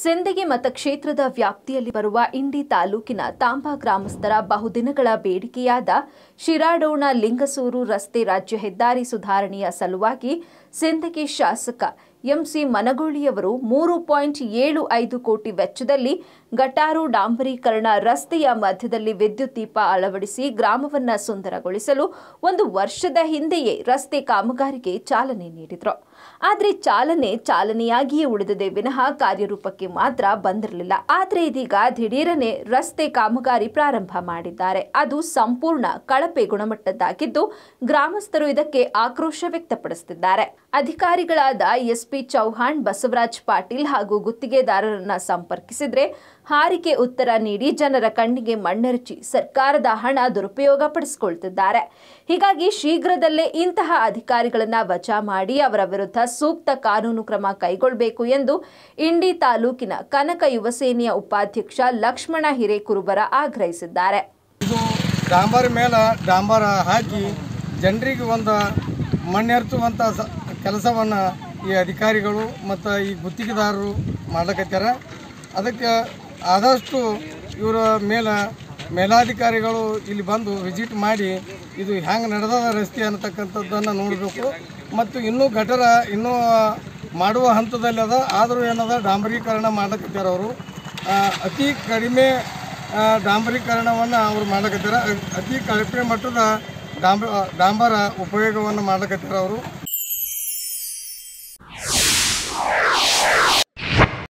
ಸಿಂದಗಿ ಮತಕ್ಷೇತ್ರದ ವ್ಯಾಪ್ತಿಯಲ್ಲಿ ಬರುವ ಇಂಡಿ ತಾಲೂಕಿನ ತಾಂಬಾ ಗ್ರಾಮಸ್ಥರ ಬಹುದಿನಗಳ ಬೇಡಿಕೆಯಾದ ಶಿರಾಡೋಣ ಲಿಂಗಸೂರು ರಸ್ತೆ ರಾಜ್ಯ ಹೆದ್ದಾರಿ ಸುಧಾರಣೆಯ ಸಲುವಾಗಿ ಸಿಂದಗಿ ಶಾಸಕ ಎಂಸಿ ಮನಗೋಳಿಯವರು ಮೂರು ಪಾಯಿಂಟ್ ಏಳು ಐದು ಕೋಟಿ ವೆಚ್ಚದಲ್ಲಿ ಗಟಾರು ಡಾಂಬರೀಕರಣ ರಸ್ತೆಯ ಮಧ್ಯದಲ್ಲಿ ವಿದ್ಯುತ್ ದೀಪ ಅಳವಡಿಸಿ ಗ್ರಾಮವನ್ನ ಸುಂದರಗೊಳಿಸಲು ಒಂದು ವರ್ಷದ ಹಿಂದೆಯೇ ರಸ್ತೆ ಕಾಮಗಾರಿಗೆ ಚಾಲನೆ ನೀಡಿದ್ರು ಆದರೆ ಚಾಲನೆ ಚಾಲನೆಯಾಗಿಯೇ ಉಳಿದಿದೆ ವಿನಃ ಕಾರ್ಯರೂಪಕ್ಕೆ ಮಾತ್ರ ಬಂದಿರಲಿಲ್ಲ ಆದ್ರೆ ಇದೀಗ ದಿಢೀರನೆ ರಸ್ತೆ ಕಾಮಗಾರಿ ಪ್ರಾರಂಭ ಮಾಡಿದ್ದಾರೆ ಅದು ಸಂಪೂರ್ಣ ಕಳಪೆ ಗುಣಮಟ್ಟದ್ದಾಗಿದ್ದು ಗ್ರಾಮಸ್ಥರು ಇದಕ್ಕೆ ಆಕ್ರೋಶ ವ್ಯಕ್ತಪಡಿಸುತ್ತಿದ್ದಾರೆ ಅಧಿಕಾರಿಗಳಾದ ಎಸ್ಪಿ ಚೌಹಾಣ್ ಬಸವರಾಜ್ ಪಾಟೀಲ್ ಹಾಗೂ ಗುತ್ತಿಗೆದಾರರನ್ನ ಸಂಪರ್ಕಿಸಿದ್ರೆ ಹಾರಿಗೆ ಉತ್ತರ ನೀಡಿ ಜನರ ಕಣ್ಣಿಗೆ ಮಣ್ಣೆರಚಿ ಸರ್ಕಾರದ ಹಣ ದುರುಪಯೋಗ ಪಡಿಸಿಕೊಳ್ತಿದ್ದಾರೆ ಹೀಗಾಗಿ ಶೀಘ್ರದಲ್ಲೇ ಇಂತಹ ಅಧಿಕಾರಿಗಳನ್ನ ವಜಾ ಮಾಡಿ ಅವರ ವಿರುದ್ಧ ಸೂಕ್ತ ಕಾನೂನು ಕ್ರಮ ಕೈಗೊಳ್ಳಬೇಕು ಎಂದು ಇಂಡಿ ತಾಲೂಕಿನ ಕನಕ ಯುವ ಸೇನೆಯ ಉಪಾಧ್ಯಕ್ಷ ಲಕ್ಷ್ಮಣ ಹಿರೇಕುರುಬರ ಆಗ್ರಹಿಸಿದ್ದಾರೆ ಇದು ಡಾಂಬರ್ ಮೇಲೆ ಡಾಂಬರ ಹಾಕಿ ಜನರಿಗೆ ಒಂದು ಮಣ್ಣೆರ್ಚುವಂಥ ಸ ಕೆಲಸವನ್ನು ಈ ಅಧಿಕಾರಿಗಳು ಮತ್ತು ಈ ಗುತ್ತಿಗೆದಾರರು ಮಾಡ್ಲಕತ್ಯಾರ ಅದಕ್ಕೆ ಆದಷ್ಟು ಇವರ ಮೇಲೆ ಮೇಲಾಧಿಕಾರಿಗಳು ಇಲ್ಲಿ ಬಂದು ವಿಸಿಟ್ ಮಾಡಿ ಇದು ಹೆಂಗೆ ನಡೆದ ರಸ್ತೆ ಅನ್ನತಕ್ಕಂಥದ್ದನ್ನು ನೋಡಬೇಕು ಮತ್ತು ಇನ್ನೂ ಗಟರ ಇನ್ನೂ ಮಾಡುವ ಹಂತದಲ್ಲಿ ಅದ ಆದರೂ ಏನದ ಡಾಂಬರೀಕರಣ ಮಾಡ್ಲಕತ್ಯಾರ ಅವರು ಆ, ಅತಿ ಕಡಿಮೆ ಆ, ಡಾಂಬರೀಕರಣವನ್ನು ಅವರು ಮಾಡ್ಲಕತ್ತಾರೆ ಅತಿ ಕಳಪೆ ಮಟ್ಟದ ಡಾಂಬ ಡಾಂಬರ ಉಪಯೋಗವನ್ನು ಮಾಡ್ಲಕತ್ತಾರೆ ಅವರು